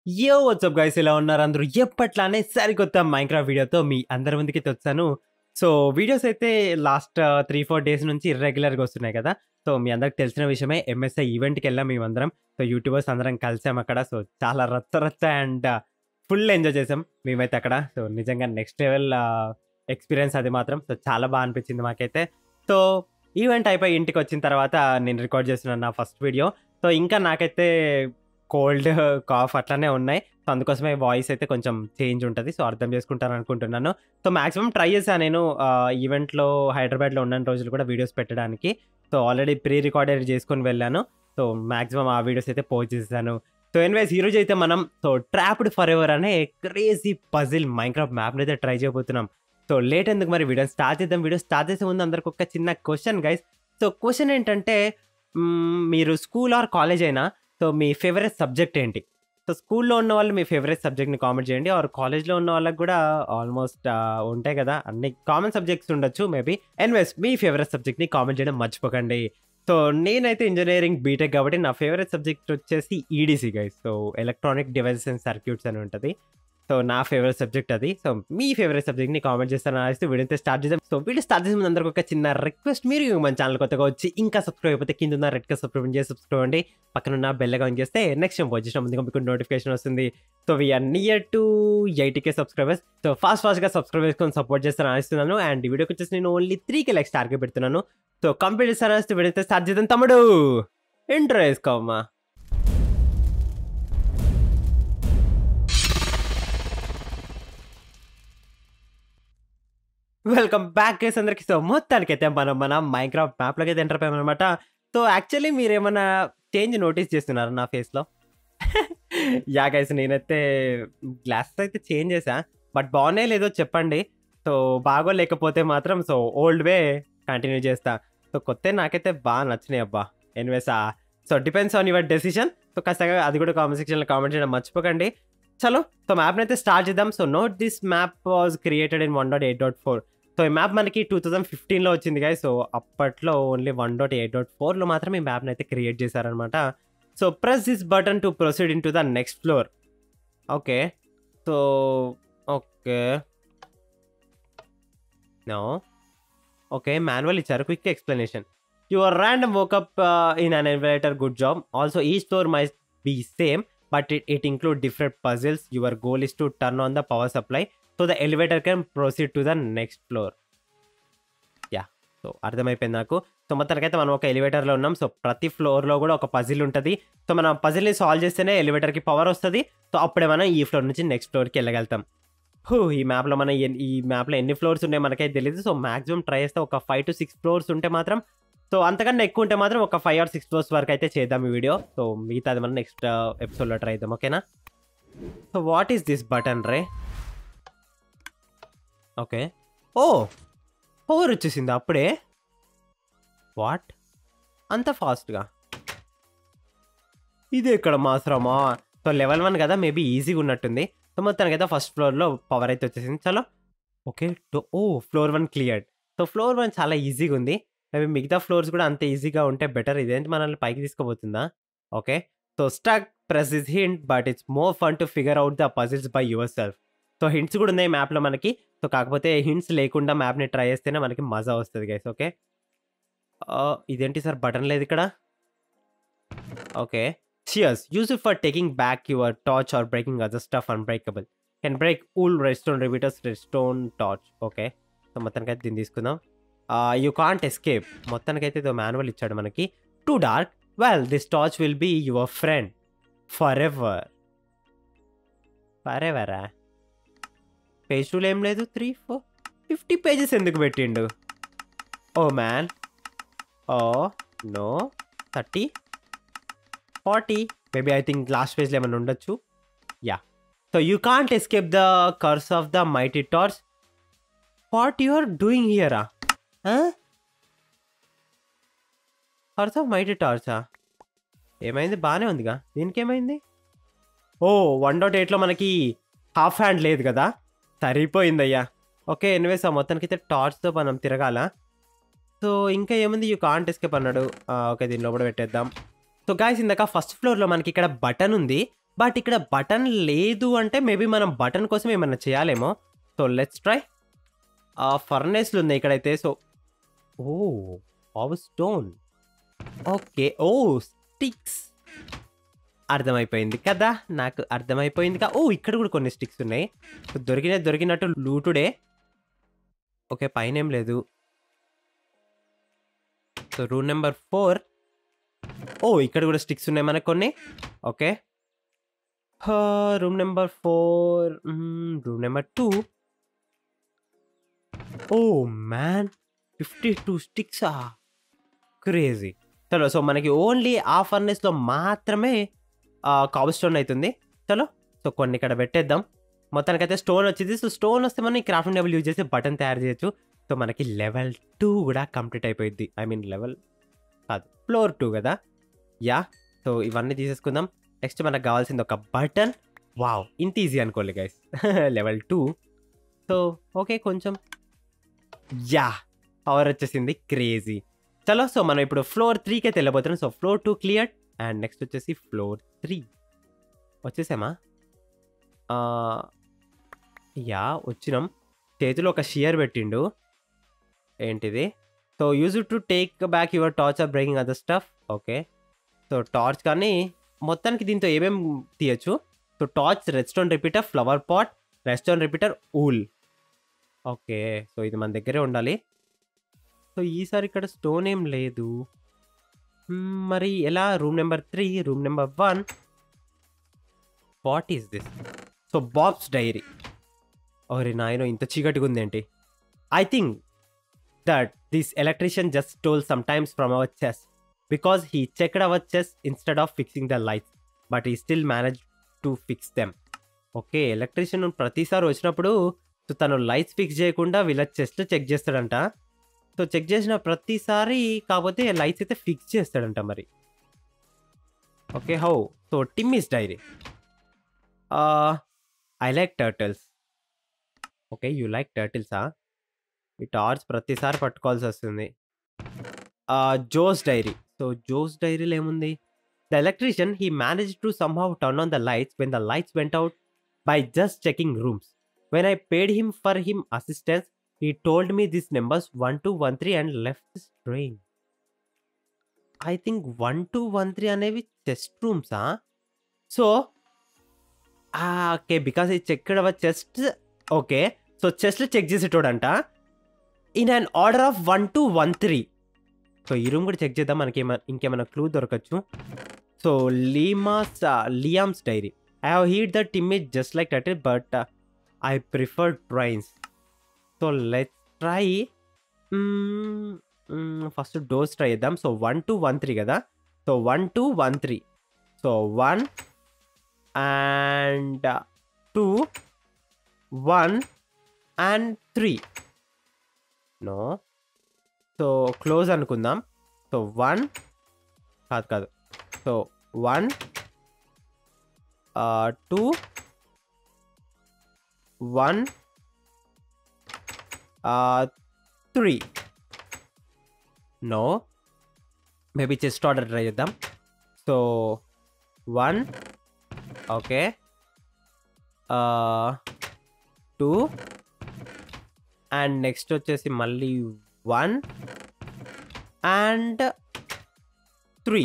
యో WhatsApp guys ఎలా ఉన్నారు అందరూ ఎప్పట్లానే సరికొత్త మైక్రాఫ్ట్ వీడియోతో మీ అందరి ముందుకి వచ్చాను సో వీడియోస్ అయితే లాస్ట్ త్రీ ఫోర్ డేస్ నుంచి ఇర్రెగ్యులర్గా వస్తున్నాయి కదా సో మీ అందరికి తెలిసిన విషయమే ఎంఎస్ఐ ఈవెంట్కి వెళ్ళాం మేమందరం సో యూట్యూబర్స్ అందరం కలిసాం అక్కడ సో చాలా రచ్చ రచ్చ అండ్ ఫుల్ ఎంజాయ్ చేసాం మేమైతే అక్కడ సో నిజంగా నెక్స్ట్ లెవెల్ ఎక్స్పీరియన్స్ అది మాత్రం సో చాలా బాగా అనిపించింది మాకైతే సో ఈవెంట్ అయిపోయి ఇంటికి వచ్చిన తర్వాత నేను రికార్డ్ చేస్తున్నాను నా ఫస్ట్ వీడియో సో ఇంకా నాకైతే కోల్డ్ కాఫ్ అట్లానే ఉన్నాయి సో అందుకోసమే వాయిస్ అయితే కొంచెం చేంజ్ ఉంటుంది సో అర్థం చేసుకుంటాను అనుకుంటున్నాను సో మాక్సిమం ట్రై చేశాను నేను ఈవెంట్లో హైదరాబాద్లో ఉన్న రోజులు కూడా వీడియోస్ పెట్టడానికి సో ఆల్రెడీ ప్రీ రికార్డెడ్ చేసుకొని వెళ్ళాను సో మాక్సిమం ఆ వీడియోస్ అయితే పోస్ట్ చేశాను సో ఎన్వైస్ ఈ రోజు అయితే మనం సో ట్రాప్డ్ ఫర్ ఎవర్ అనే క్రేజీ పజిల్ మైక్రాఫ్ట్ మ్యాప్ని అయితే ట్రై చేయబోతున్నాం సో లేట్ ఎందుకు మరి వీడియో స్టార్ట్ చేద్దాం వీడియో స్టార్ట్ చేసే ముందు అందరికి ఒక చిన్న క్వశ్చన్ గైస్ సో క్వశ్చన్ ఏంటంటే మ్మ్, మీరు స్కూల్ ఆర్ కాలేజ్ అయినా సో మీ ఫేవరెట్ సబ్జెక్ట్ ఏంటి సో స్కూల్లో ఉన్న వాళ్ళు మీ ఫేవరెట్ సబ్జెక్ట్ని కామెంట్ చేయండి ఆర్ కాలేజ్లో ఉన్న వాళ్ళకి కూడా ఆల్మోస్ట్ ఉంటాయి కదా అన్ని కామన్ సబ్జెక్ట్స్ ఉండొచ్చు మేబీ ఎన్వెస్ మీ ఫేవరెట్ సబ్జెక్ట్ని కామెంట్ చేయడం మర్చిపోకండి సో నేనైతే ఇంజనీరింగ్ బీటెక్ కాబట్టి నా ఫేవరెట్ సబ్జెక్ట్ వచ్చేసి EDC guys so electronic devices and circuits అని ఉంటుంది సో నా ఫేవరెట్ సబ్జెక్ట్ అది సో మీ ఫేవరెట్ సబ్జెక్ట్ని కామెంట్ చేస్తాను అనేసి వీడియో అయితే స్టార్ట్ చేద్దాం సో వీడియో స్టార్ట్ చేసిన ముందు అందరికి ఒక చిన్న రిక్వెస్ట్ మీరు మన ఛానల్ కొత్తగా వచ్చి ఇంకా సబ్స్క్రైబ్ అయిపోతే కింద ఉన్న రెడ్ కలర్ సబ్స్క్రైబ్ చేసి సబ్స్క్రైబ్ అండి పక్కన ఉన్న బెల్ ఆన్ చేస్తే నెక్స్ట్ టైం వచ్చిన ముందుగా మీకు నోటిఫికేషన్ వస్తుంది so we're near to eighty K subscribers so fast ఫాస్ట్గా సబ్స్క్రైబ్ చేసుకొని సపోర్ట్ చేస్తాను అనిస్తున్నాను అండ్ ఈ వీడియోకి వచ్చేసి నేను only three K likes target పెడుతున్నాను సో కంప్లీట్ చేస్తాను అనేసి వీడియో అయితే స్టార్ట్ చేద్దాం తమ్ముడు ఇంట్రో వేసుకోమ్మా వెల్కమ్ బ్యాక్ గైస్ అందరికి సో మొత్తానికి అయితే మనం మన మైక్రాఫ్ట్ మ్యాప్లోకి అయితే ఎంటర్ అనమాట సో యాక్చువల్లీ మీరు ఏమైనా చేంజ్ నోటీస్ చేస్తున్నారు నా ఫేస్లో యా గైస్ నేనైతే గ్లాసెస్ అయితే చేంజ్ చేసా బట్ బాగున్నాయి లేదో చెప్పండి సో బాగోలేకపోతే మాత్రం సో ఓల్డ్ వే కంటిన్యూ చేస్తా సో కొత్త నాకైతే బాగా నచ్చినాయి అబ్బా anyways so depends on your decision so ఖచ్చితంగా అది కూడా కామెంట్ సెక్షన్లో కామెంట్ చేయడం మర్చిపోకండి చలో సో మ్యాప్ని అయితే స్టార్ట్ చేద్దాం so note this map was created in one dot eight dot four so ఈ మ్యాప్ మనకి టూ థౌజండ్ ఫిఫ్టీన్లో వచ్చింది గాయ సో అప్పట్లో only one dot eight dot ఫోర్లో మాత్రమే ఈ మ్యాప్ని అయితే క్రియేట్ చేశారనమాట so press this button to proceed in to the next floor okay so okay no okay manual ఇచ్చారు quick explanation your random woke up in an elevator good job also ఈ floor my be same but it it include different puzzles your goal is to turn on the power supply so the elevator can proceed to the next floor yeah so అర్థమైపోయింది నాకు so మొత్తానికైతే మనం ఒక ఎలివేటర్లో ఉన్నాం so ప్రతి ఫ్లోర్లో కూడా ఒక పజిల్ ఉంటుంది సో మనం పజిల్ని సాల్వ్ చేస్తేనే ఎలివేటర్కి పవర్ వస్తుంది సో అప్పుడే మనం ఈ ఫ్లోర్ నుంచి నెక్స్ట్ ఫ్లోర్కి వెళ్ళగలుగుతాం హూ ఈ మ్యాప్లో మన ఎన్- ఈ మ్యాప్లో ఎన్ని ఫ్లోర్స్ ఉన్నాయి మనకైతే తెలియదు సో మాక్సిమం ట్రై చేస్తే ఒక ఫైవ్ టు సిక్స్ ఫ్లోర్స్ ఉంటే మాత్రం సో అంతకన్నా ఎక్కువ ఉంటే మాత్రం ఒక ఫైవ్ ఆర్ సిక్స్ ఫ్లోర్స్ వరకు అయితే చేద్దాం ఈ వీడియో సో మిగతాది మనం నెక్స్ట్ ఎపిసోడ్లో ట్రై చేద్దాం ఓకేనా so what is this button రే ఓకే ఓ పవర్ వచ్చేసింది అప్పుడే వాట్ అంత ఫాస్ట్గా ఇది ఇక్కడ మాత్రమా సో లెవెల్ వన్ కదా మేబీ ఈజీగా ఉన్నట్టుంది సో మొత్తానికి అయితే ఫస్ట్ ఫ్లోర్లో పవర్ అయితే వచ్చేసింది చలో okay oh floor one cleared so floor one చాలా ఈజీగా ఉంది మేబీ మిగతా ఫ్లోర్స్ కూడా అంత ఈజీగా ఉంటే బెటర్ ఇదేంటి మనల్ని పైకి తీసుకుపోతుందా okay so stuck press is hint but it's more fun to figure out the puzzles by yourself so hints కూడా ఉన్నాయి మ్యాప్లో మనకి సో కాకపోతే హింట్స్ లేకుండా మ్యాప్ని ట్రై చేస్తేనే మనకి మజా వస్తుంది గైస్ ఓకే ఇదేంటి సార్ బటన్ లేదు ఇక్కడ okay shears use for taking back your torch or breaking other stuff unbreakable can break wool redstone repeaters redstone torch okay so మొత్తానికైతే దీన్ని తీసుకుందాం యూ కాంట్ ఎస్కేప్ మొత్తానికైతే ఇదో మాన్యువల్ ఇచ్చాడు మనకి too dark well this torch will be your friend forever for ఎవరా page టూలో ఏం లేదు త్రీ ఫోర్ ఫిఫ్టీ పేజెస్ ఎందుకు పెట్టిండు oh man oh no thirty forty maybe I think last పేజ్లో ఏమైనా ఉండొచ్చు yeah so you can't escape the curse of the mighty torch what you are doing హియరా కర్స్ ఆఫ్ మైటీ టార్చా ఏమైంది బాగానే ఉందిగా దీనికి ఏమైంది ఓ వన్ డాట్ ఎయిట్లో మనకి హాఫ్ హ్యాండ్ లేదు కదా సరిపోయిందయ్యా ఓకే ఎనివేస్ ఆ మొత్తానికి అయితే టార్చ్తో మనం తిరగాల సో ఇంకా ఏముంది యూ కాంట్ ఎస్కేప్ అన్నాడు ఆ, ఓకే దీని లోపల పెట్టేద్దాం సో గాయస్ ఇందాక ఫస్ట్ ఫ్లోర్లో మనకి ఇక్కడ బటన్ ఉంది బట్ ఇక్కడ బటన్ లేదు అంటే మేబీ మనం బటన్ కోసం ఏమన్నా చేయాలేమో సో లెట్స్ ట్రై ఆ ఫర్నేస్లు ఉన్నాయి ఇక్కడైతే so oh power stone okay oh sticks అర్థమైపోయింది కదా నాకు అర్థమైపోయింది కా ఓ ఇక్కడ కూడా కొన్ని స్టిక్స్ ఉన్నాయి సో దొరికిన దొరికినట్టు లూటుడే ఓకే పైన ఏం లేదు so room number four oh ఇక్కడ కూడా స్టిక్స్ ఉన్నాయి మనకు కొన్ని okay room number four room number two oh man fifty two స్టిక్సా క్రేజీ చలో సో మనకి ఓన్లీ ఆ ఫర్నెస్లో మాత్రమే కాబుల్ స్టోన్ అవుతుంది చలో సో కొన్ని ఇక్కడ పెట్టేద్దాం మొత్తానికైతే స్టోన్ వచ్చింది సో స్టోన్ వస్తే మనం ఈ క్రాఫ్టింగ్ టేబుల్ యూజ్ చేసి బటన్ తయారు చేయొచ్చు సో మనకి లెవెల్ టూ కూడా కంప్లీట్ అయిపోయింది ఐ మీన్ లెవెల్ కాదు ఫ్లోర్ టూ కదా యా సో ఇవన్నీ తీసేసుకుందాం నెక్స్ట్ మనకు కావాల్సింది ఒక బటన్ వావ్ ఇంత ఈజీ అనుకోలే guys level two so okay కొంచెం యా పవర్ వచ్చేసింది క్రేజీ చలో సో మనం ఇప్పుడు ఫ్లోర్ త్రీకి అయితే వెళ్ళబోతున్నాం so floor two clear and next వచ్చేసి ఫ్లోర్ త్రీ వచ్చేసామా ఆ, యా వచ్చినాం చేతిలో ఒక షియర్ పెట్టిండు ఏంటిది so use to take back your torch or breaking other stuff okay so torch కానీ మొత్తానికి దీంతో ఏమేమి తీయచ్చు సో torch redstone repeater flower pot redstone repeater wool okay so ఇది మన దగ్గరే ఉండాలి సో ఈసారి ఇక్కడ స్టోన్ ఏం లేదు మ్మ్, మరి ఎలా room number three room number one what is this so Bob's diary ఓరే నాయనో ఇంత చీకటిగా ఉందేంటి I think that this electrician just told sometimes from our chest because he checked our chest instead of fixing the lights but he still manage to fix them okay electrician ప్రతిసారి వచ్చినప్పుడు so తను lights fix చేయకుండా వీళ్ళ chest check చేస్తాడంట so check చేసిన ప్రతిసారి కాకపోతే lights అయితే ఫిక్స్ చేస్తాడంట మరి okay how so Tim is diary I like turtles okay you like టర్టిల్సా ఈ టార్చ్ ప్రతిసారి పట్టుకోవాల్సి వస్తుంది జోస్ డైరీ సో జోస్ డైరీలో ఏముంది the electrician he manage to somehow turn on the lights when the lights went out by just checking rooms when I paid him for him assistance he told me these numbers 1 2 1 3 and left this train i think 1 2 1 3 అనేవి chest రూమ్సా so okay because he check our chest okay so చెస్ట్లో check చేసేటోడంట in an order of one two one three so ఈ room కూడా check చేద్దాం మనకి ఏమైనా ఇంకేమైనా క్లూ దొరకచ్చు సో లీమాస్ Liam's diary I have heard that image just like that but I prefer trains so let try first those try చేద్దాం so one two one three కదా so one two one three so one and two one and three no so close అనుకుందాం so one కాదు కాదు so one two one three no maybe chest order try చేద్దాం so one okay two and next వచ్చేసి మళ్ళీ one and three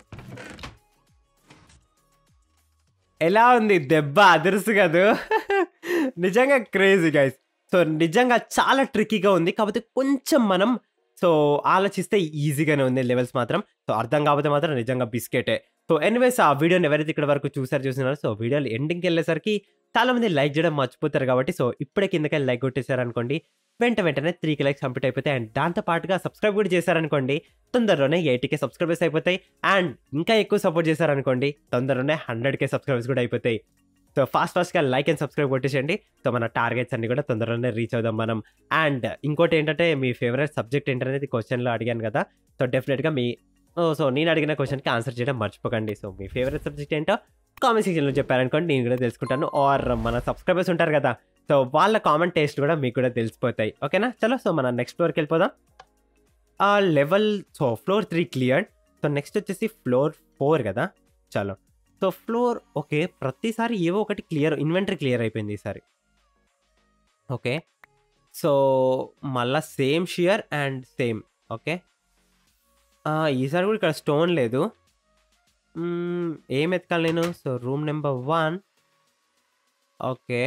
ఎలా ఉంది దెబ్బ అదురుసు కదూ నిజంగా క్రేజీ గైస్ సో నిజంగా చాలా ట్రిక్కీగా ఉంది కాకపోతే కొంచెం మనం సో ఆలోచిస్తే ఈజీగానే ఉంది లెవెల్స్ మాత్రం సో అర్థం కాకపోతే మాత్రం నిజంగా బిస్కెటే సో ఎనీవేస్ ఆ వీడియోని ఎవరైతే ఇక్కడ వరకు చూసారు చూసినారో సో వీడియోలు ఎండింగ్కి వెళ్ళేసరికి చాలా మంది లైక్ చేయడం మర్చిపోతారు కాబట్టి సో ఇప్పుడే కిందకి లైక్ కొట్టేశారనుకోండి వెంట వెంటనే త్రీకి లైక్స్ కంప్లీట్ అయిపోతాయి అండ్ దాంతో పాటుగా సబ్స్క్రైబ్ కూడా చేశారనుకోండి తొందరలోనే ఎయిటీకే సబ్స్క్రైబర్స్ అయిపోతాయి అండ్ ఇంకా ఎక్కువ సపోర్ట్ చేశారనుకోండి తొందరలోనే హండ్రెడ్కే సబ్స్క్రైబర్స్ కూడా అయిపోతాయి సో ఫాస్ట్ ఫాస్ట్గా లైక్ అండ్ సబ్స్క్రైబ్ కొట్టేసేయండి సో మన టార్గెట్స్ అన్ని కూడా తొందరలోనే రీచ్ అవుదాం మనం అండ్ ఇంకోటి ఏంటంటే మీ ఫేవరెట్ సబ్జెక్ట్ ఏంటనేది క్వశ్చన్లో అడిగాను కదా సో డెఫినెట్గా మీ సో నేను అడిగిన క్వశ్చన్కి ఆన్సర్ చేయడం మర్చిపోకండి సో మీ ఫేవరెట్ సబ్జెక్ట్ ఏంటో కామెంట్ సెక్షన్లో చెప్పారనుకోండి నేను కూడా తెలుసుకుంటాను ఆర్ మన సబ్స్క్రైబర్స్ ఉంటారు కదా సో వాళ్ళ కామెంట్ టేస్ట్ కూడా మీకు కూడా తెలిసిపోతాయి ఓకేనా చలో సో మన నెక్స్ట్ ఫ్లోర్కి వెళ్ళిపోదాం ఆ level so floor three clear so next వచ్చేసి ఫ్లోర్ ఫోర్ కదా చలో సో ఫ్లోర్ ఓకే ప్రతిసారి ఏవో ఒకటి క్లియర్ ఇన్వెంటరీ క్లియర్ అయిపోయింది ఈసారి ఓకే సో మళ్ళా same shear and same okay ఈసారి కూడా ఇక్కడ స్టోన్ లేదు మ్మ్, ఏం ఎతకాలి నేను so room number one okay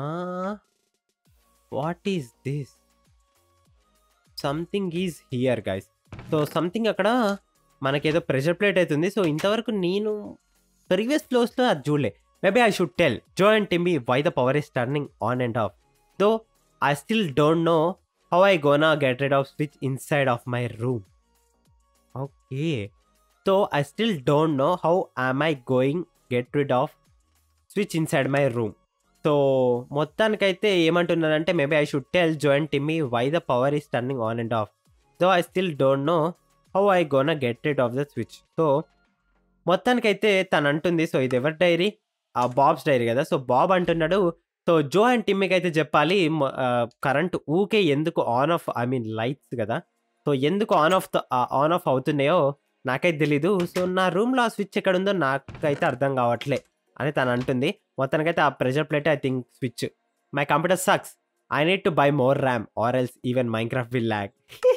what is this something is here guys so something అక్కడ మనకేదో ప్రెషర్ ప్లేట్ అవుతుంది సో ఇంతవరకు నేను ప్రీవియస్ ఫ్లోస్లో అది చూడలే maybe I should tell Joe and Timmy why the power is turning on and off though I still don't know how I gonna get rid of switch inside of my room okay so I still don't know how I'm I going get rid of switch inside my room so మొత్తానికైతే ఏమంటున్నానంటే maybe I should tell join Timmy why the power is turning on and off so I still don't know how I gonna get rid of the switch so మొత్తానికైతే తను అంటుంది so ఇది ఎవరి diary ఆ Bob's diary కదా so Bob అంటున్నాడు so Joe and టిమ్మీకి అయితే చెప్పాలి కరెంట్ ఊకే ఎందుకు on off I mean lights కదా సో ఎందుకు ఆన్ ఆఫ్ ఆన్ ఆఫ్ అవుతున్నాయో నాకైతే తెలీదు సో నా రూమ్లో ఆ స్విచ్ ఎక్కడ ఉందో నాకైతే అర్థం కావట్లే అని తను అంటుంది మొత్తానికైతే ఆ pressure plate I think switch my computer sucks I need to buy more RAM or else even Minecraft will lag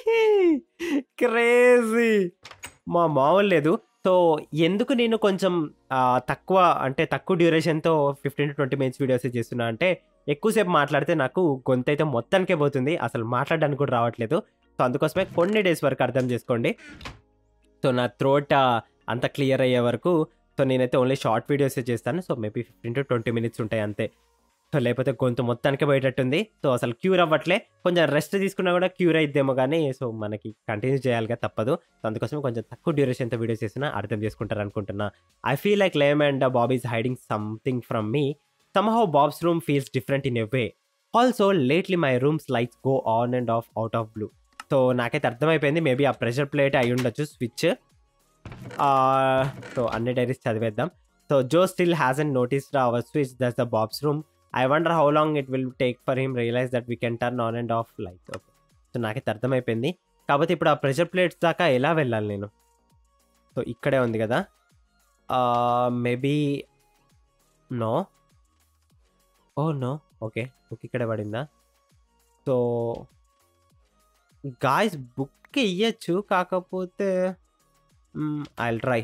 crazy మా మామూలు లేదు సో ఎందుకు నేను కొంచెం ఆ, తక్కువ అంటే తక్కువ డ్యూరేషన్తో fifteen to twenty minutes videos చేస్తున్నా అంటే ఎక్కువసేపు మాట్లాడితే నాకు గొంతు అయితే మొత్తానికే పోతుంది అసలు మాట్లాడడానికి కూడా రావట్లేదు సో అందుకోసమే కొన్ని డేస్ వరకు అర్థం చేసుకోండి సో నా థ్రోట్ అంత క్లియర్ అయ్యే వరకు సో నేనైతే ఓన్లీ షార్ట్ వీడియోసే చేస్తాను so maybe fifteen to twenty minutes ఉంటాయి అంతే సో లేకపోతే గొంతు మొత్తానికి పోయేటట్టుంది సో అసలు క్యూర్ అవ్వట్లే కొంచెం రెస్ట్ తీసుకున్నా కూడా క్యూర్ అయిద్దేమో కానీ సో మనకి కంటిన్యూ చేయాలిగా తప్పదు సో అందుకోసం కొంచెం తక్కువ డ్యూరేషన్తో వీడియోస్ చేసినా అర్థం చేసుకుంటారు అనుకుంటున్నా I feel like lame and Bob is hiding something from me somehow Bob's room feels different in a way also lately my rooms lights go on and off out of blue so నాకైతే అర్థమైపోయింది maybe ఆ pressure plate అయి ఉండొచ్చు switch so అన్ని diaries చదివేద్దాం so Joe still has and noticed our switch this the Bob's room I wonder how long it will take for him realise that we can turn on and off lights okay so నాకైతే అర్థమైపోయింది కాకపోతే ఇప్పుడు ఆ pressure plates దాకా ఎలా వెళ్ళాలి నేను so ఇక్కడే ఉంది కదా maybe no oh no okay book ఇక్కడే పడిందా సో గాయస్ బుక్ ఇయ్యచ్చు కాకపోతే ఐ ట్రై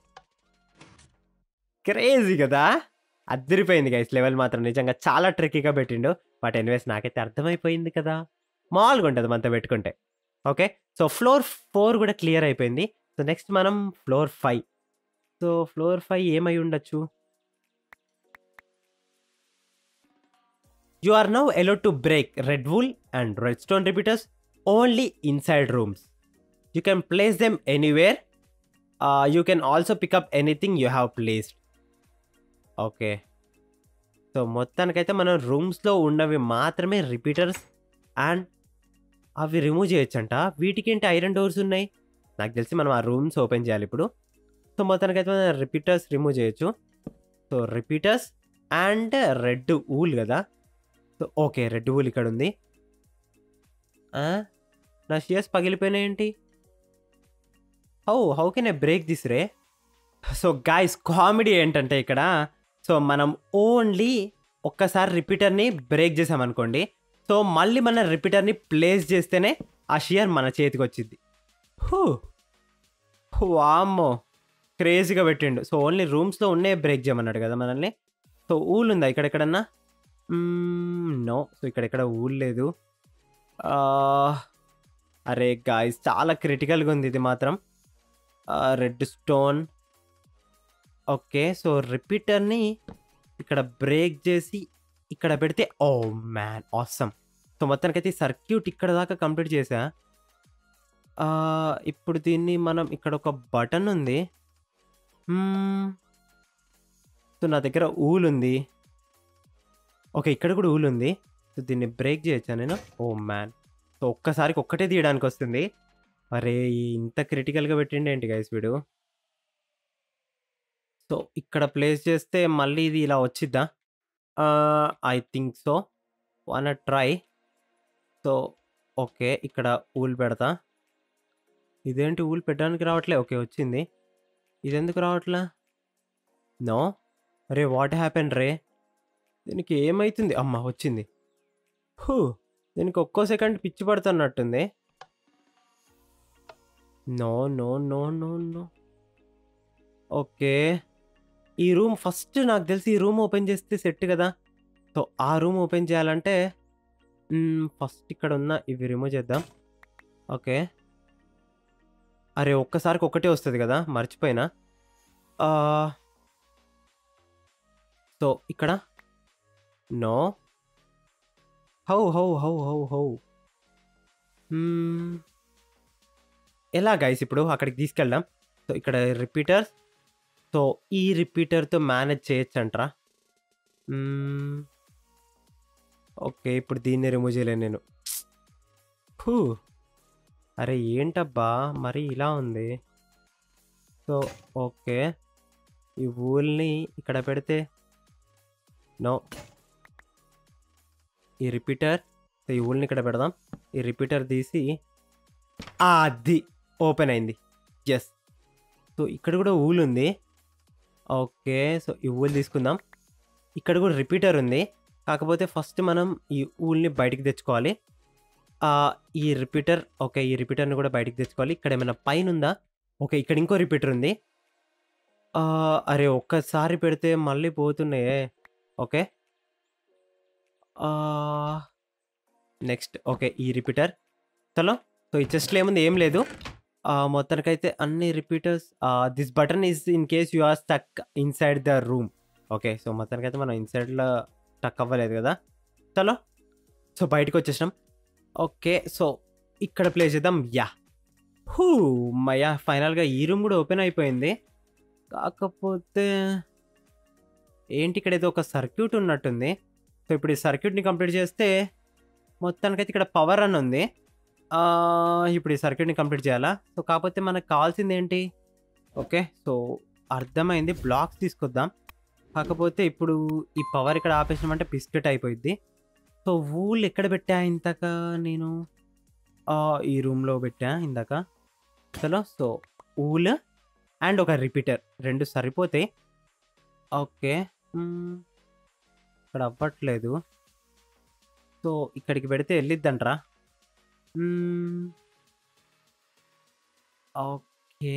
క్రేజీ కదా అద్దరిపోయింది గైస్ లెవెల్ మాత్రం నిజంగా చాలా ట్రిక్కీగా పెట్టిండు బట్ ఎనివేస్ నాకైతే అర్థమైపోయింది కదా మామూలుగా ఉంటుంది మనతో పెట్టుకుంటే ఓకే సో ఫ్లోర్ ఫోర్ కూడా క్లియర్ అయిపోయింది సో నెక్స్ట్ మనం floor five so floor five ఏమై ఉండొచ్చు You are now allowed to break red wool and redstone repeaters only inside rooms. You can place them anywhere. Uh, you can also pick up anything you have placed. Okay so మొత్తానికైతే మనం రూమ్స్లో ఉన్నవి మాత్రమే repeaters and అవి remove చేయొచ్చంట వీటికేంటి iron doors ఉన్నాయి నాకు తెలిసి మనం ఆ రూమ్స్ ఓపెన్ చేయాలి ఇప్పుడు సో మొత్తానికైతే మనం రిపీటర్స్ రిమూవ్ చేయొచ్చు so repeaters and red wool కదా సో ఓకే రెడ్ బుల్ ఇక్కడ ఉంది ఆ? నా షియర్స్ పగిలిపోయినాయి ఏంటి how how can I break this ray so guys comedy ఏంటంటే ఇక్కడ సో మనం ఓన్లీ ఒక్కసారి రిపీటర్ని బ్రేక్ చేసామనుకోండి సో మళ్ళీ మన రిపీటర్ని ప్లేస్ చేస్తేనే ఆ షియర్ మన చేతికి వచ్చింది హూ వామ్మో క్రేజీగా పెట్టిండు సో ఓన్లీ రూమ్స్లో ఉన్నే బ్రేక్ చేయమన్నాడు కదా మనల్ని సో ఊళ్ళు ఉందా ఇక్కడ ఎక్కడన్నా నో సో ఇక్కడ ఎక్కడ ఊరు లేదు ఆ, అరే గాయస్ చాలా క్రిటికల్గా ఉంది ఇది మాత్రం రెడ్ స్టోన్ ఓకే సో రిపీటర్ని ఇక్కడ బ్రేక్ చేసి ఇక్కడ పెడితే ఓ మ్యాన్ ఆసమ్ సో మొత్తానికైతే ఈ సర్క్యూట్ ఇక్కడ దాకా కంప్లీట్ చేసా ఆ, ఇప్పుడు దీన్ని మనం ఇక్కడ ఒక బటన్ ఉంది మ్మ్. సో నా దగ్గర ఊల్ ఉంది ఓకే ఇక్కడ కూడా ఊలు ఉంది సో దీన్ని బ్రేక్ చేయొచ్చా నేను ఓ మ్యాన్ సో ఒక్కసారికి ఒక్కటే తీయడానికి వస్తుంది అరే ఇంత క్రిటికల్గా పెట్టిండి ఏంటి గైస్ వీడు సో ఇక్కడ ప్లేస్ చేస్తే మళ్ళీ ఇది ఇలా వచ్చిద్దా I think so one try so okay ఇక్కడ ఊలు పెడతా ఇదేంటి ఊలు పెట్టడానికి రావట్లే ఓకే వచ్చింది ఇది ఎందుకు రావట్లే నో అరే వాట్ హ్యాపెన్ రే దీనికి ఏమైతుంది అమ్మ వచ్చింది హూ దీనికి ఒక్కో సెకండ్ పిచ్చి పడుతున్నట్టుంది no no no no no okay ఈ రూమ్ ఫస్ట్ నాకు తెలిసి ఈ రూమ్ ఓపెన్ చేస్తే సెట్ కదా సో ఆ రూమ్ ఓపెన్ చేయాలంటే ఫస్ట్ ఇక్కడ ఉన్న ఇవి రిమూవ్ చేద్దాం ఓకే అరే ఒక్కసారికి ఒకటే వస్తుంది కదా మర్చిపోయినా ఆ, సో ఇక్కడ no how how how how how మ్మ్. ఎలా గైస్ ఇప్పుడు అక్కడికి తీసుకెళ్దాం సో ఇక్కడ రిపీటర్స్ సో ఈ రిపీటర్తో మేనేజ్ చేయొచ్చు అంటారా మ్మ్. ఓకే ఇప్పుడు దీన్ని రిమూవ్ చేయలేను నేను ఫూ అరే ఏంటబ్బా మరి ఇలా ఉంది సో ఓకే ఈ ఊల్ని ఇక్కడ పెడితే నో ఈ రిపీటర్ సో ఈ ఊల్ని ఇక్కడ పెడదాం ఈ రిపీటర్ తీసి ఆ, అది ఓపెన్ అయింది ఎస్ సో ఇక్కడ కూడా ఊల్ ఉంది ఓకే సో ఈ ఊల్ తీసుకుందాం ఇక్కడ కూడా రిపీటర్ ఉంది కాకపోతే ఫస్ట్ మనం ఈ ఊల్ని బయటికి తెచ్చుకోవాలి ఆ, ఈ రిపీటర్ ఓకే ఈ రిపీటర్ని కూడా బయటికి తెచ్చుకోవాలి ఇక్కడ ఏమైనా పైన ఉందా ఓకే ఇక్కడ ఇంకో రిపీటర్ ఉంది ఆ, అరే ఒక్కసారి పెడితే మళ్ళీ పోతున్నాయే ఓకే నెక్స్ట్ ఓకే ఈ రిపీటర్ చలో సో ఈ చెస్ట్లో ఏముంది ఏం లేదు ఆ, మొత్తానికైతే అన్ని repeaters this button is in case you are stuck inside the room okay so మొత్తానికైతే మనం ఇన్సైడ్లో స్టక్ అవ్వలేదు కదా చలో సో బయటకు వచ్చేసినాం ఓకే సో ఇక్కడ ప్లే చేద్దాం యా హూ మయా ఫైనల్గా ఈ రూమ్ కూడా ఓపెన్ అయిపోయింది కాకపోతే ఏంటి ఇక్కడ ఏదో ఒక సర్క్యూట్ ఉన్నట్టుంది సో ఇప్పుడు ఈ సర్క్యూట్ని కంప్లీట్ చేస్తే మొత్తానికైతే ఇక్కడ పవర్ అని ఉంది ఆ, ఇప్పుడు ఈ సర్క్యూట్ని కంప్లీట్ చేయాలా సో కాకపోతే మనకు కావాల్సింది ఏంటి ఓకే సో అర్థమైంది బ్లాక్స్ తీసుకొద్దాం కాకపోతే ఇప్పుడు ఈ పవర్ ఇక్కడ ఆపేసినామంటే బిస్కెట్ అయిపోయింది సో ఊళ్ళు ఎక్కడ పెట్టా ఇంతక నేను ఆ, ఈ రూమ్లో పెట్టా ఇందాక చలో సో ఊల్ అండ్ ఒక రిపీటర్ రెండు సరిపోతాయి ఓకే మ్మ్. ఇక్కడ అవ్వట్లేదు సో ఇక్కడికి పెడితే వెళ్ళిద్దంట్రా మ్మ్. ఓకే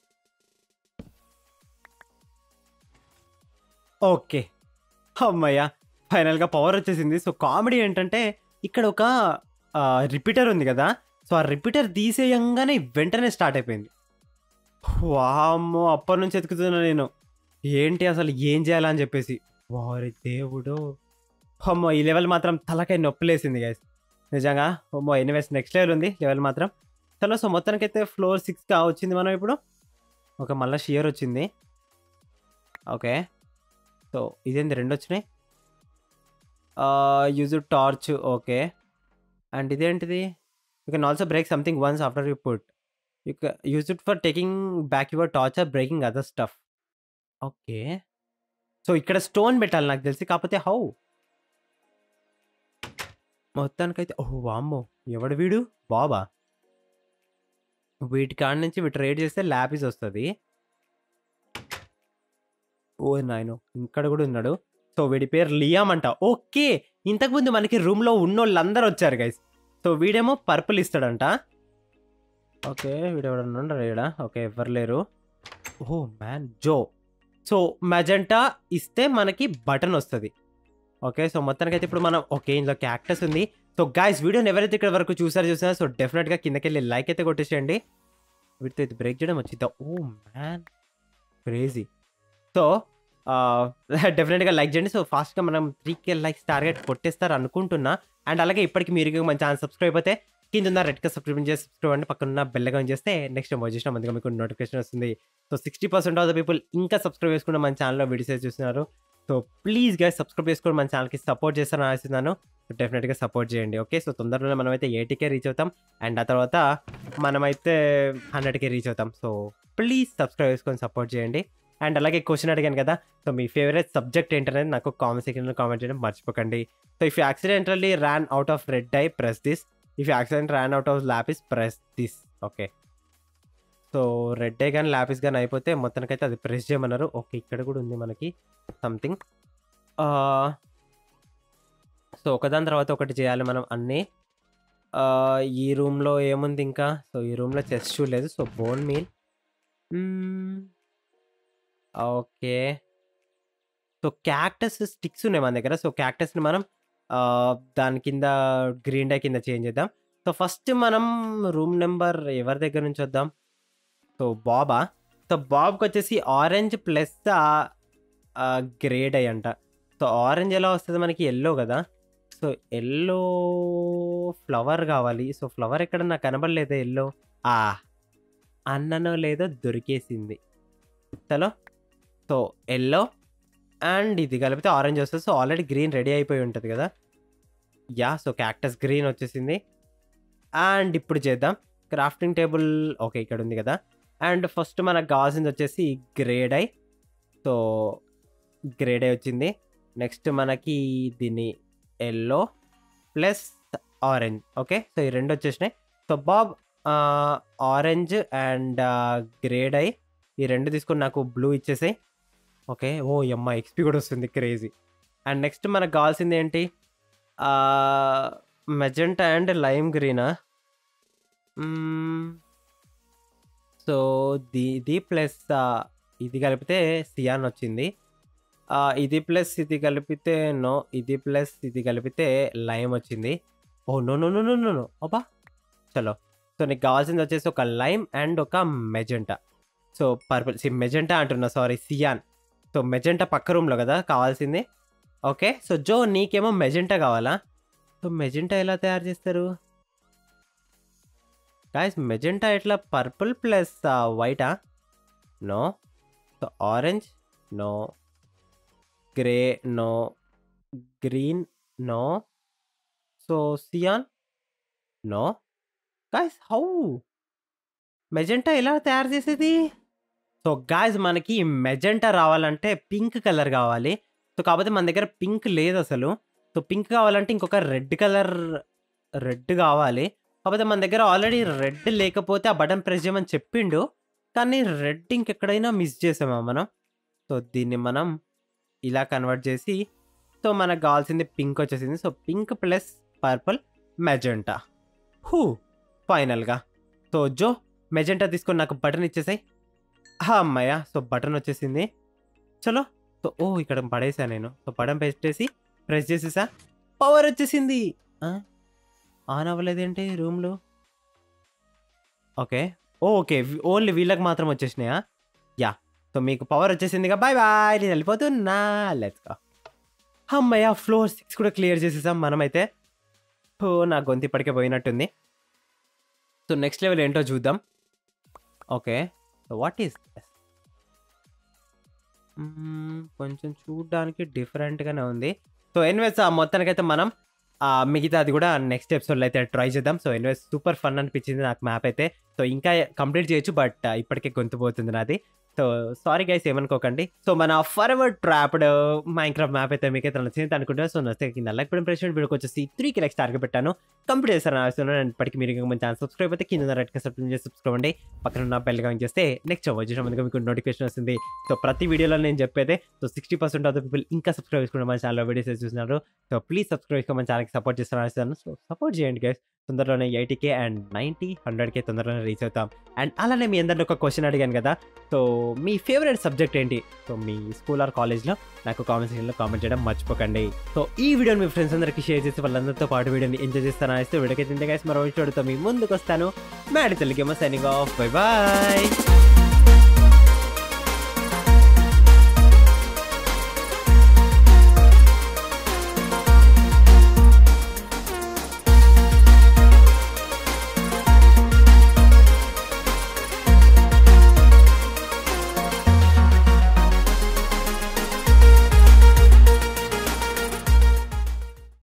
ఓకే అమ్మయ్య ఫైనల్గా పవర్ వచ్చేసింది సో కామెడీ ఏంటంటే ఇక్కడ ఒక రిపీటర్ ఉంది కదా సో ఆ రిపీటర్ తీసేయంగానే వెంటనే స్టార్ట్ అయిపోయింది వామ్మో అప్పటి నుంచి ఎతుకుతున్నా నేను ఏంటి అసలు ఏం చేయాలని చెప్పేసి వారి దేవుడు అమ్మో ఈ లెవెల్ మాత్రం తలకాయ నొప్పిలేసింది గైస్ నిజంగా అమ్మో ఎనీవేస్ నెక్స్ట్ లెవెల్ ఉంది లెవెల్ మాత్రం చలో సో మొత్తానికైతే ఫ్లోర్ సిక్స్గా వచ్చింది మనం ఇప్పుడు ఒక మళ్ళీ షియర్ వచ్చింది ఓకే సో ఇదేంది రెండు వచ్చినాయి యూజ్ టార్చ్ ఓకే అండ్ ఇదేంటిది you can also break something once after you put you use it for taking back your torch or breaking other stuff okay so ఇక్కడ స్టోన్ పెట్టాలి నాకు తెలిసి కాకపోతే హౌ మొత్తానికైతే ఓహ్ వామ్మో ఎవడు వీడు బాబా వీటి కాడ నుంచి వీటి రేట్ చేస్తే ల్యాపిస్ వస్తుంది ఓ నాయను ఇక్కడ కూడా ఉన్నాడు సో వీడి పేరు లియామ్ అంట ఓకే ఇంతకుముందు మనకి రూమ్లో ఉన్న వాళ్ళందరూ వచ్చారు గైస్ సో వీడేమో పర్పుల్ ఇస్తాడంట ఓకే వీడు ఎవడన్నా ఉండరు ఈడ ఓకే ఎవరు లేరు oh man Joe so magenta ఇస్తే మనకి బటన్ వస్తుంది ఓకే సో మొత్తానికైతే ఇప్పుడు మనం ఓకే ఇందులో క్యాక్టస్ ఉంది సో గాయస్ వీడియోని ఎవరైతే ఇక్కడ వరకు చూసారో చూసారో సో డెఫినెట్గా కిందకి వెళ్ళి లైక్ అయితే కొట్టేసేయండి వీటితో ఇది బ్రేక్ చేయడం వచ్చిద్దా ఓ మ్యాన్ క్రేజీ సో డెఫినెట్గా లైక్ చేయండి సో ఫాస్ట్గా మనం త్రీ కే లైక్స్ టార్గెట్ కొట్టేస్తారు అనుకుంటున్నా అండ్ అలాగే ఇప్పటికి మీరు మన ఛానల్ సబ్స్క్రైబ్ అయితే కింద ఉన్న రెడ్ సబ్స్క్రైబ్ చేసి సబ్స్క్రైబ్ అంటే పక్కన ఉన్న బెల్ ఐకాన్ చేస్తే నెక్స్ట్ టైం చేసిన మందిగా మీకు నోటిఫికేషన్ వస్తుంది so sixty percent of the people ఇంకా సబ్స్క్రైబ్ చేసుకున్న మన ఛానల్లో వీడియోస్ చూస్తున్నారు సో ప్లీజ్ గా సబ్స్క్రైబ్ చేసుకొని మన ఛానల్కి సపోర్ట్ చేస్తారని ఆశిస్తున్నాను సో డెఫినెట్గా సపోర్ట్ చేయండి ఓకే సో తొందరలోనే మనమైతే ఎయిటీకే రీచ్ అవుతాం అండ్ ఆ తర్వాత మనమైతే హండ్రెడ్కే రీచ్ అవుతాం సో ప్లీజ్ సబ్స్క్రైబ్ చేసుకొని సపోర్ట్ చేయండి అండ్ అలాగే క్వశ్చన్ అడిగాను కదా సో మీ ఫేవరెట్ సబ్జెక్ట్ ఏంటనేది నాకు కామెంట్ సెక్షన్లో కామెంట్ చేయడం మర్చిపోకండి so if accidentally ran out of red I press this if accident ran out of lapis press this okay so so రెడ్డే కానీ ల్యాపిస్ కానీ అయిపోతే మొత్తానికైతే అది ప్రెస్ చేయమన్నారు ఓకే ఇక్కడ కూడా ఉంది మనకి సంథింగ్ సో ఒకదాని తర్వాత ఒకటి చేయాలి మనం అన్నీ ఆ, ఈ రూమ్లో ఏముంది ఇంకా సో ఈ రూమ్లో చెస్ షూ లేదు so bone meal okay so cactus sticks ఉన్నాయి మన దగ్గర సో క్యాక్టస్ని మనం ఆ, దాని కింద గ్రీన్ డే కింద చేంజ్ చేద్దాం సో ఫస్ట్ మనం రూమ్ నెంబర్ ఎవరి దగ్గర నుంచి వద్దాం సో బాబా సో బాబ్కి వచ్చేసి ఆరెంజ్ ప్లస్ గ్రేడ్ అయ్యి అంట సో ఆరెంజ్ ఎలా వస్తుంది మనకి ఎల్లో కదా సో ఎల్లో ఫ్లవర్ కావాలి సో ఫ్లవర్ ఎక్కడ నాకు కనబడలేదు ఎల్లో ఆ అన్ననో లేదో దొరికేసింది చలో సో ఎల్లో అండ్ ఇది కలిపితే ఆరెంజ్ వస్తుంది సో ఆల్రెడీ గ్రీన్ రెడీ అయిపోయి ఉంటుంది కదా యా సో క్యాక్టస్ గ్రీన్ వచ్చేసింది అండ్ ఇప్పుడు చేద్దాం క్రాఫ్టింగ్ టేబుల్ ఓకే ఇక్కడ ఉంది కదా అండ్ ఫస్ట్ మనకు కావాల్సింది వచ్చేసి grey dye so grey dye వచ్చింది నెక్స్ట్ మనకి దీన్ని yellow plus orange okay so ఈ రెండు వచ్చేసినాయి so both orange and grey dye ఈ రెండు తీసుకొని నాకు బ్లూ ఇచ్చేసాయి ఓకే ఓ ఎమ్మ ఎక్స్పీ కూడా వస్తుంది క్రేజీ అండ్ నెక్స్ట్ మనకు కావాల్సింది ఏంటి మెజెంటా అండ్ లైమ్ గ్రీనా సో ది ఇది ప్లస్ ఇది కలిపితే సియాన్ వచ్చింది ఆ, ఇది ప్లస్ ఇది కలిపితే నో ఇది ప్లస్ ఇది కలిపితే లైమ్ వచ్చింది oh no no no no no no అబ్బా చలో సో నీకు కావాల్సింది వచ్చేసి ఒక లైమ్ అండ్ ఒక మెజెంటా సో పర్పుల్ సి మెజెంటా అంటున్నా సారీ సియాన్ సో మెజెంటా పక్క రూమ్లో కదా కావాల్సింది ఓకే సో జో నీకేమో మెజెంటా కావాలా సో మెజెంటా ఎలా తయారు చేస్తారు గాయస్ మెజెంటా ఎట్లా పర్పుల్ ప్లస్ వైటా no so orange no grey no green no so cyan no guys how magenta ఎలా తయారు చేసేది సో గాయస్ మనకి మెజెంటా రావాలంటే పింక్ కలర్ కావాలి సో కాకపోతే మన దగ్గర పింక్ లేదు అసలు సో పింక్ కావాలంటే ఇంకొక రెడ్ కలర్ రెడ్ కావాలి కాకపోతే మన దగ్గర ఆల్రెడీ రెడ్ లేకపోతే ఆ బటన్ ప్రెస్ చేయమని చెప్పిండు కానీ రెడ్ ఇంకెక్కడైనా మిస్ చేసామా మనం సో దీన్ని మనం ఇలా కన్వర్ట్ చేసి సో మనకు కావాల్సింది పింక్ వచ్చేసింది so pink plus purple magenta హూ ఫైనల్గా సో జో మెజెంటా తీసుకొని నాకు బటన్ ఇచ్చేసాయి అమ్మయ్య సో బటన్ వచ్చేసింది చలో సో ఓ ఇక్కడ పడేసా నేను సో బటన్ పెట్టేసి ప్రెస్ చేసేసా పవర్ వచ్చేసింది ఆ? ఆన్ అవ్వలేదేంటి రూమ్లో ఓకే ఓ ఓకే ఓన్లీ వీళ్ళకి మాత్రం వచ్చేసినాయా యా సో మీకు పవర్ వచ్చేసిందిగా బాయ్ బాయ్ నేను వెళ్ళిపోతున్నా లెట్స్ గా అమ్మయ్య ఫ్లోర్ సిక్స్ కూడా క్లియర్ చేసేసాం మనమైతే ఓ నా గొంతు ఇప్పటికే పోయినట్టుంది సో నెక్స్ట్ లెవెల్ ఏంటో చూద్దాం ఓకే సో వాట్ ఈస్ కొంచెం చూడడానికి డిఫరెంట్గానే ఉంది సో ఎన్వేస్ మొత్తానికైతే మనం ఆ, మిగతాది కూడా నెక్స్ట్ ఎపిసోడ్లో అయితే ట్రై చేద్దాం సో ఎన్వేస్ సూపర్ ఫన్ అనిపించింది నాకు మ్యాప్ అయితే సో ఇంకా కంప్లీట్ చేయొచ్చు బట్ ఇప్పటికే గొంతు పోతుంది నాది సో సారీ గైస్ ఏమనుకోకండి సో మన forever trapped Minecraft map అయితే మీకైతే నచ్చింది అనుకుంటున్నా సో నచ్చితే కింద లైక్ పడిన ప్రెసిడెంట్ వీడియోకి వచ్చేసి త్రీకి లైక్స్ టార్గెట్ పెట్టాను కంప్లీట్ చేస్తాను ఆస్తున్నాను అండ్ ఇప్పటికి మీరు ఇంకా మన ఛానల్ సబ్స్క్రైబ్ అయితే కింద రెడ్ సబ్స్క్రైబ్ చేసి సబ్స్క్రైబ్ అండి పక్కన ఉన్న బెల్ కనెక్ట్ చేస్తే నెక్స్ట్ వచ్చిన ముందుగా మీకు నోటిఫికేషన్ వస్తుంది సో ప్రతి వీడియోలో నేను చెప్పేదే so sixty percent of the people ఇంకా సబ్స్క్రైబ్ చేసుకుంటే మన ఛానల్ వీడియోస్ చూస్తున్నారు సో ప్లీజ్ సబ్స్క్రైబ్ చేసుకుని మన ఛానల్కి సపోర్ట్ చేస్తాను ఆశిస్తాను సో సపోర్ట్ చేయండి గైస్ తొందరలోనే ఎయిటీకే అండ్ నైంటీ హండ్రెడ్కే తొందరలోనే రీచ్ అవుతాం అండ్ అలానే మీ అందరిని ఒక క్వశ్చన్ అడిగాను కదా సో మీ ఫేవరెట్ సబ్జెక్ట్ ఏంటి సో మీ స్కూల్ ఆర్ కాలేజ్లో నాకు కామెంట్ సెక్షన్లో కామెంట్ చేయడం మర్చిపోకండి సో ఈ వీడియోని మీ ఫ్రెండ్స్ అందరికీ షేర్ చేసి వాళ్ళందరితో పాటు వీడియోని ఎంజాయ్ చేస్తాను అనేసి వీడియోకి తింటే గైస్ మరో వీడియోతో మీ ముందుకు వస్తాను మ్యాడి తెలుగేమో సైనింగ్ ఆఫ్ బై బాయ్